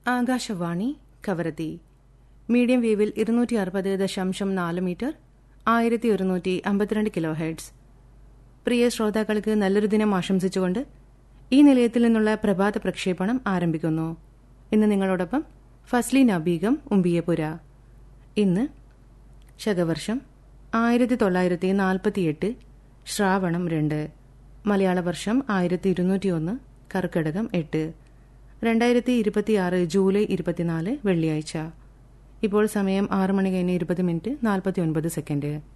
Akashvani Kavaratti medium വേവിൽ ഇരുന്നൂറ്റി അറുപത് ദശാംശം നാല് മീറ്റർ ആയിരത്തി ഒരുന്നൂറ്റി അമ്പത്തിരണ്ട് കിലോ ഹെഡ്സ് പ്രിയ ശ്രോതാക്കൾക്ക് നല്ലൊരു ദിനം ആശംസിച്ചുകൊണ്ട് ഈ നിലയത്തിൽ നിന്നുള്ള പ്രഭാത പ്രക്ഷേപണം ആരംഭിക്കുന്നു ഇന്ന് നിങ്ങളോടൊപ്പം ഫസ്ലീന ബീഗം ഉമ്പിയപുര ഇന്ന് ശകവർഷം ആയിരത്തി തൊള്ളായിരത്തി നാൽപ്പത്തിയെട്ട് ശ്രാവണം രണ്ട് മലയാള വർഷം ആയിരത്തി ഇരുന്നൂറ്റിയൊന്ന് കർക്കടകം എട്ട് രണ്ടായിരത്തി ഇരുപത്തിയാറ് ജൂലൈ ഇരുപത്തിനാല് വെള്ളിയാഴ്ച ഇപ്പോൾ സമയം ആറ് മണി കഴിഞ്ഞ് ഇരുപത് മിനിറ്റ് നാൽപ്പത്തി ഒൻപത് സെക്കൻഡ്